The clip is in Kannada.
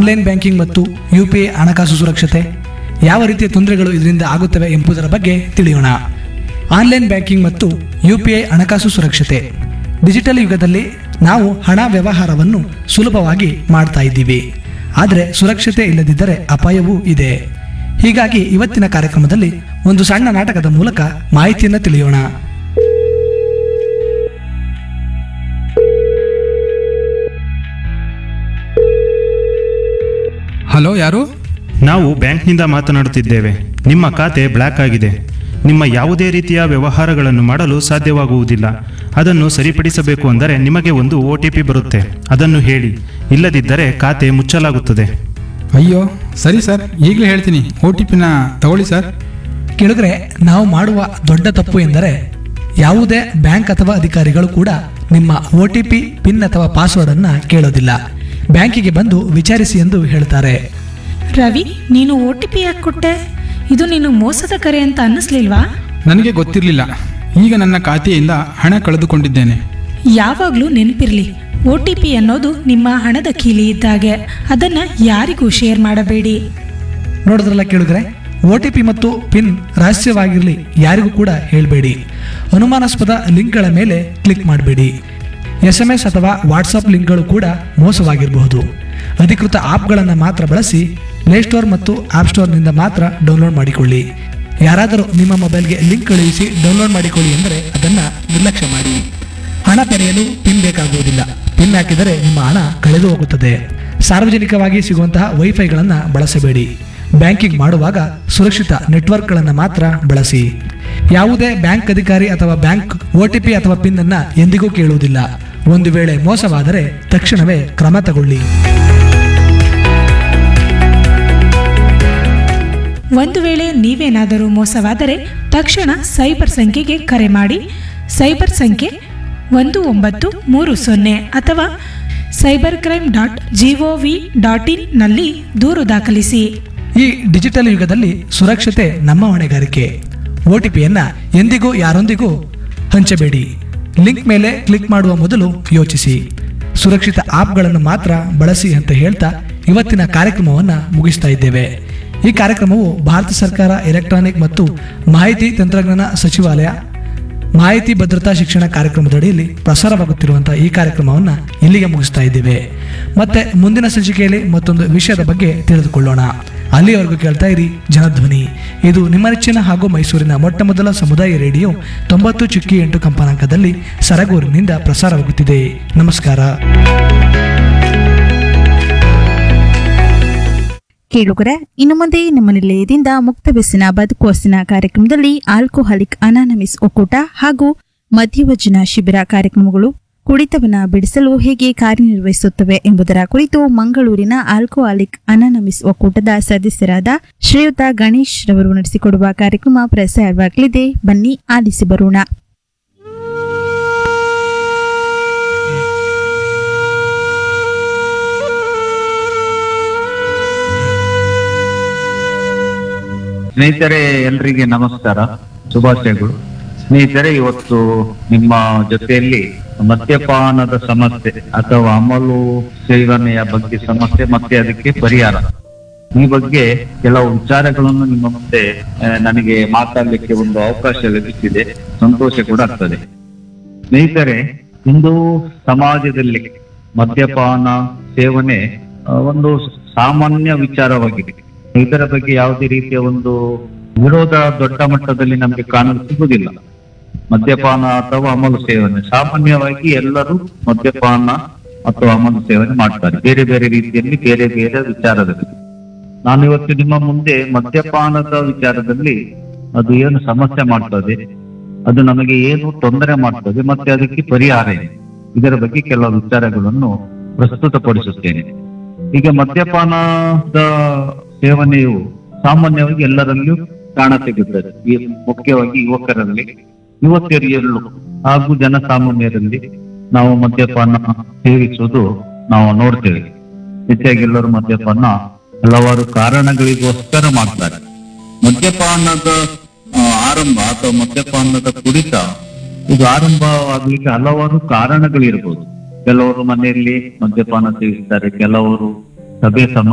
ಆನ್ಲೈನ್ ಬ್ಯಾಂಕಿಂಗ್ ಮತ್ತು ಯು ಪಿ ಐ ಹಣಕಾಸು ಸುರಕ್ಷತೆ ಯಾವ ರೀತಿಯ ತೊಂದರೆಗಳು ಇದರಿಂದ ಆಗುತ್ತವೆ ಎಂಬುದರ ಬಗ್ಗೆ ತಿಳಿಯೋಣ ಆನ್ಲೈನ್ ಬ್ಯಾಂಕಿಂಗ್ ಮತ್ತು ಯು ಪಿ ಐ ಹಣಕಾಸು ಸುರಕ್ಷತೆ ಡಿಜಿಟಲ್ ಯುಗದಲ್ಲಿ ನಾವು ಹಣ ವ್ಯವಹಾರವನ್ನು ಸುಲಭವಾಗಿ ಮಾಡ್ತಾ ಇದ್ದೀವಿ ಆದರೆ ಸುರಕ್ಷತೆ ಇಲ್ಲದಿದ್ದರೆ ಅಪಾಯವೂ ಇದೆ ಹೀಗಾಗಿ ಇವತ್ತಿನ ಕಾರ್ಯಕ್ರಮದಲ್ಲಿ ಒಂದು ಸಣ್ಣ ನಾಟಕದ ಮೂಲಕ ಮಾಹಿತಿಯನ್ನು ತಿಳಿಯೋಣ ಹಲೋ ಯಾರು ನಾವು ಬ್ಯಾಂಕ್ನಿಂದ ಮಾತನಾಡುತ್ತಿದ್ದೇವೆ ನಿಮ್ಮ ಖಾತೆ ಬ್ಲ್ಯಾಕ್ ಆಗಿದೆ ನಿಮ್ಮ ಯಾವುದೇ ರೀತಿಯ ವ್ಯವಹಾರಗಳನ್ನು ಮಾಡಲು ಸಾಧ್ಯವಾಗುವುದಿಲ್ಲ ಅದನ್ನು ಸರಿಪಡಿಸಬೇಕು ಅಂದರೆ ನಿಮಗೆ ಒಂದು ಒ ಟಿ ಪಿ ಬರುತ್ತೆ ಅದನ್ನು ಹೇಳಿ ಇಲ್ಲದಿದ್ದರೆ ಖಾತೆ ಮುಚ್ಚಲಾಗುತ್ತದೆ ಅಯ್ಯೋ ಸರಿ ಸರ್ ಈಗಲೇ ಹೇಳ್ತೀನಿ ಓ ಟಿ ಪಿನ ತಗೊಳ್ಳಿ ಸರ್ ಕೆಳಗರೆ ನಾವು ಮಾಡುವ ದೊಡ್ಡ ತಪ್ಪು ಎಂದರೆ ಯಾವುದೇ ಬ್ಯಾಂಕ್ ಅಥವಾ ಅಧಿಕಾರಿಗಳು ಕೂಡ ನಿಮ್ಮ ಒ ಟಿ ಪಿ ಪಿನ್ ಅಥವಾ ಪಾಸ್ವರ್ಡ್ ಅನ್ನ ಕೇಳೋದಿಲ್ಲ ಬ್ಯಾಂಕಿಗೆ ಬಂದು ವಿಚಾರಿಸಿ ಎಂದು ಹೇಳ್ತಾರೆ ರವಿ ನೀನು ಒ ಟಿ ಪಿ ಯಾಕೆ ಕೊಟ್ಟೆ ಇದು ನೀನು ಮೋಸದ ಕರೆ ಅಂತ ಅನ್ನಿಸ್ಲಿಲ್ವಾ ನನಗೆ ಗೊತ್ತಿರಲಿಲ್ಲ ಈಗ ನನ್ನ ಖಾತೆಯಿಂದ ಹಣ ಕಳೆದುಕೊಂಡಿದ್ದೇನೆ ಯಾವಾಗಲೂ ನೆನಪಿರ್ಲಿ ಒ ಟಿ ಪಿ ಅನ್ನೋದು ನಿಮ್ಮ ಹಣದ ಕೀಲಿ ಇದ್ದಾಗೆ ಅದನ್ನ ಯಾರಿಗೂ ಶೇರ್ ಮಾಡಬೇಡಿ ನೋಡಿದ್ರಲ್ಲ ಕೇಳಿದ್ರೆ ಒ ಟಿ ಪಿ ಮತ್ತು ಪಿನ್ ರಹಸ್ಯವಾಗಿರಲಿ ಯಾರಿಗೂ ಕೂಡ ಹೇಳಬೇಡಿ ಅನುಮಾನಾಸ್ಪದ ಲಿಂಕ್ಗಳ ಮೇಲೆ ಕ್ಲಿಕ್ ಮಾಡಬೇಡಿ ಎಸ್ ಎಂ ಎಸ್ ಅಥವಾ ವಾಟ್ಸಪ್ ಲಿಂಕ್ಗಳು ಕೂಡ ಮೋಸವಾಗಿರಬಹುದು ಅಧಿಕೃತ ಆಪ್ಗಳನ್ನು ಮಾತ್ರ ಬಳಸಿ ಪ್ಲೇಸ್ಟೋರ್ ಮತ್ತು ಆಪ್ ಸ್ಟೋರ್ನಿಂದ ಮಾತ್ರ ಡೌನ್ಲೋಡ್ ಮಾಡಿಕೊಳ್ಳಿ ಯಾರಾದರೂ ನಿಮ್ಮ ಮೊಬೈಲ್ಗೆ ಲಿಂಕ್ ಕಳುಹಿಸಿ ಡೌನ್ಲೋಡ್ ಮಾಡಿಕೊಳ್ಳಿ ಎಂದರೆ ಅದನ್ನು ನಿರ್ಲಕ್ಷ್ಯ ಮಾಡಿ ಹಣ ತೆರೆಯಲು ಪಿನ್ ಬೇಕಾಗುವುದಿಲ್ಲ ಪಿನ್ ಹಾಕಿದರೆ ನಿಮ್ಮ ಹಣ ಕಳೆದು ಹೋಗುತ್ತದೆ ಸಾರ್ವಜನಿಕವಾಗಿ ಸಿಗುವಂತಹ ವೈಫೈಗಳನ್ನು ಬಳಸಬೇಡಿ ಬ್ಯಾಂಕಿಂಗ್ ಮಾಡುವಾಗ ಸುರಕ್ಷಿತ ನೆಟ್ವರ್ಕ್ಗಳನ್ನು ಮಾತ್ರ ಬಳಸಿ ಯಾವುದೇ ಬ್ಯಾಂಕ್ ಅಧಿಕಾರಿ ಅಥವಾ ಬ್ಯಾಂಕ್ ಒ ಟಿ ಪಿ ಅಥವಾ ಪಿನ್ ಅನ್ನ ಎಂದಿಗೂ ಕೇಳುವುದಿಲ್ಲ ಒಂದು ವೇಳೆ ಮೋಸವಾದರೆ ತಕ್ಷಣವೇ ಕ್ರಮ ತಗೊಳ್ಳಿ ಒಂದು ವೇಳೆ ನೀವೇನಾದರೂ ಮೋಸವಾದರೆ ತಕ್ಷಣ ಸೈಬರ್ ಸಂಖ್ಯೆಗೆ ಕರೆ ಮಾಡಿ ಸೈಬರ್ ಸಂಖ್ಯೆ ಒಂದು ಒಂಬತ್ತು ಮೂರು ಸೊನ್ನೆ ಅಥವಾ cyber crime dot G O V dot ಇನ್ನಲ್ಲಿ ದೂರು ದಾಖಲಿಸಿ ಈ ಡಿಜಿಟಲ್ ಯುಗದಲ್ಲಿ ಸುರಕ್ಷತೆ ನಮ್ಮ ಹೊಣೆಗಾರಿಕೆ ಒ ಟಿ ಪಿಯನ್ನ ಎಂದಿಗೂ ಯಾರೊಂದಿಗೂ ಹಂಚಬೇಡಿ ಲಿಂಕ್ ಮೇಲೆ ಕ್ಲಿಕ್ ಮಾಡುವ ಮೊದಲು ಯೋಚಿಸಿ ಸುರಕ್ಷಿತ ಆಪ್ಗಳನ್ನು ಮಾತ್ರ ಬಳಸಿ ಅಂತ ಹೇಳ್ತಾ ಇವತ್ತಿನ ಕಾರ್ಯಕ್ರಮವನ್ನು ಮುಗಿಸ್ತಾ ಇದ್ದೇವೆ ಈ ಕಾರ್ಯಕ್ರಮವು ಭಾರತ ಸರ್ಕಾರ ಎಲೆಕ್ಟ್ರಾನಿಕ್ ಮತ್ತು ಮಾಹಿತಿ ತಂತ್ರಜ್ಞಾನ ಸಚಿವಾಲಯ ಮಾಹಿತಿ ಭದ್ರತಾ ಶಿಕ್ಷಣ ಕಾರ್ಯಕ್ರಮದ ಅಡಿಯಲ್ಲಿ ಪ್ರಸಾರವಾಗುತ್ತಿರುವಂತಹ ಈ ಕಾರ್ಯಕ್ರಮವನ್ನು ಇಲ್ಲಿಗೆ ಮುಗಿಸ್ತಾ ಇದ್ದೇವೆ ಮತ್ತೆ ಮುಂದಿನ ಸಂಚಿಕೆಯಲ್ಲಿ ಮತ್ತೊಂದು ವಿಷಯದ ಬಗ್ಗೆ ತಿಳಿದುಕೊಳ್ಳೋಣ ಅಲ್ಲಿಯವರೆಗೂ ಕೇಳ್ತಾ ಇರಿ ಜನಧ್ವನಿ ಇದು ನಿಮ್ಮ ನೆಚ್ಚಿನ ಹಾಗೂ ಮೈಸೂರಿನ ಮೊಟ್ಟ ಮೊದಲ ಸಮುದಾಯ ರೇಡಿಯೋ ತೊಂಬತ್ತು ಚುಕ್ಕಿ ಎಂಟು ಕಂಪನಾಂಕದಲ್ಲಿ ಸರಗೂರಿನಿಂದ ಪ್ರಸಾರವಾಗುತ್ತಿದೆ ನಮಸ್ಕಾರ ಕೇಳುಗರ ಇನ್ನು ಮುಂದೆ ನಮ್ಮ ನಿಲಯದಿಂದ ಮುಕ್ತ ಬೆಸ್ಸಿನ ಬದುಕುವಸ್ಸಿನ ಕಾರ್ಯಕ್ರಮದಲ್ಲಿ ಆಲ್ಕೋಹಾಲಿಕ್ ಅನಾನಮಿಸ್ ಒಕ್ಕೂಟ ಹಾಗೂ ಮಧ್ಯವರ್ಜನ ಶಿಬಿರ ಕಾರ್ಯಕ್ರಮಗಳು ಕುಡಿತವನ್ನ ಬಿಡಿಸಲು ಹೇಗೆ ಕಾರ್ಯನಿರ್ವಹಿಸುತ್ತವೆ ಎಂಬುದರ ಕುರಿತು ಮಂಗಳೂರಿನ ಆಲ್ಕೋಹಾಲಿಕ್ ಅನಾನಮಿಸ್ ಒಕ್ಕೂಟದ ಸದಸ್ಯರಾದ ಶ್ರೀಯುತ ಗಣೇಶ್ ರವರು ನಡೆಸಿಕೊಡುವ ಕಾರ್ಯಕ್ರಮ ಪ್ರಸಾರವಾಗಲಿದೆ ಬನ್ನಿ ಆಲಿಸಿ ಬರೋಣ ಸ್ನೇಹಿತರೆ ಎಲ್ರಿಗೆ ನಮಸ್ಕಾರ ಶುಭಾಶಯಗಳು ಸ್ನೇಹಿತರೆ ಇವತ್ತು ನಿಮ್ಮ ಜೊತೆಯಲ್ಲಿ ಮದ್ಯಪಾನದ ಸಮಸ್ಯೆ ಅಥವಾ ಅಮಲು ಸೇವನೆಯ ಬಗ್ಗೆ ಸಮಸ್ಯೆ ಮತ್ತೆ ಅದಕ್ಕೆ ಪರಿಹಾರ ಈ ಬಗ್ಗೆ ಕೆಲವು ವಿಚಾರಗಳನ್ನು ನಿಮ್ಮ ಮುಂದೆ ಆ, ನನಗೆ ಮಾತಾಡ್ಲಿಕ್ಕೆ ಒಂದು ಅವಕಾಶ ಲಭಿಸಿದೆ ಸಂತೋಷ ಕೂಡ ಆಗ್ತದೆ ಸ್ನೇಹಿತರೆ ಇಂದು ಸಮಾಜದಲ್ಲಿ ಮದ್ಯಪಾನ ಸೇವನೆ ಆ, ಒಂದು ಸಾಮಾನ್ಯ ವಿಚಾರವಾಗಿದೆ ಇದರ ಬಗ್ಗೆ ಯಾವುದೇ ರೀತಿಯ ಒಂದು ವಿರೋಧ ದೊಡ್ಡ ಮಟ್ಟದಲ್ಲಿ ನಮಗೆ ಕಾಣಲು ಸಿಗುವುದಿಲ್ಲ ಮದ್ಯಪಾನ ಅಥವಾ ಅಮಲು ಸೇವನೆ ಸಾಮಾನ್ಯವಾಗಿ ಎಲ್ಲರೂ ಮದ್ಯಪಾನ ಅಥವಾ ಅಮಲು ಸೇವನೆ ಮಾಡ್ತಾರೆ ಬೇರೆ ಬೇರೆ ರೀತಿಯಲ್ಲಿ ಬೇರೆ ಬೇರೆ ವಿಚಾರದಲ್ಲಿ ನಾನು ಇವತ್ತು ನಿಮ್ಮ ಮುಂದೆ ಮದ್ಯಪಾನದ ವಿಚಾರದಲ್ಲಿ ಅದು ಏನು ಸಮಸ್ಯೆ ಮಾಡ್ತದೆ ಅದು ನಮಗೆ ಏನು ತೊಂದರೆ ಮಾಡ್ತದೆ ಮತ್ತೆ ಅದಕ್ಕೆ ಪರಿಹಾರ ಏನು ಇದರ ಬಗ್ಗೆ ಕೆಲವು ವಿಚಾರಗಳನ್ನು ಪ್ರಸ್ತುತಪಡಿಸುತ್ತೇನೆ ಈಗ ಮದ್ಯಪಾನದ ಸೇವನೆಯು ಸಾಮಾನ್ಯವಾಗಿ ಎಲ್ಲರಲ್ಲಿಯೂ ಕಾಣಸಿಗುತ್ತದೆ ಈ ಮುಖ್ಯವಾಗಿ ಯುವಕರಲ್ಲಿ ಯುವತಿಯರಲ್ಲೂ ಹಾಗೂ ಜನಸಾಮಾನ್ಯರಲ್ಲಿ ನಾವು ಮದ್ಯಪಾನ ಸೇವಿಸುವುದು ನಾವು ನೋಡ್ತೇವೆ ಹೆಚ್ಚಾಗಿ ಎಲ್ಲರೂ ಮದ್ಯಪಾನ ಹಲವಾರು ಕಾರಣಗಳಿಗೋಸ್ಕರ ಮಾಡ್ತಾರೆ ಮದ್ಯಪಾನದ ಆ, ಆರಂಭ ಅಥವಾ ಮದ್ಯಪಾನದ ಕುಡಿತ ಇದು ಆರಂಭವಾಗ್ಲಿಕ್ಕೆ ಹಲವಾರು ಕಾರಣಗಳಿರ್ಬೋದು ಕೆಲವರು ಮನೆಯಲ್ಲಿ ಮದ್ಯಪಾನ ಸೇವಿಸ್ತಾರೆ ಕೆಲವರು ಸಭೆ ಸಮ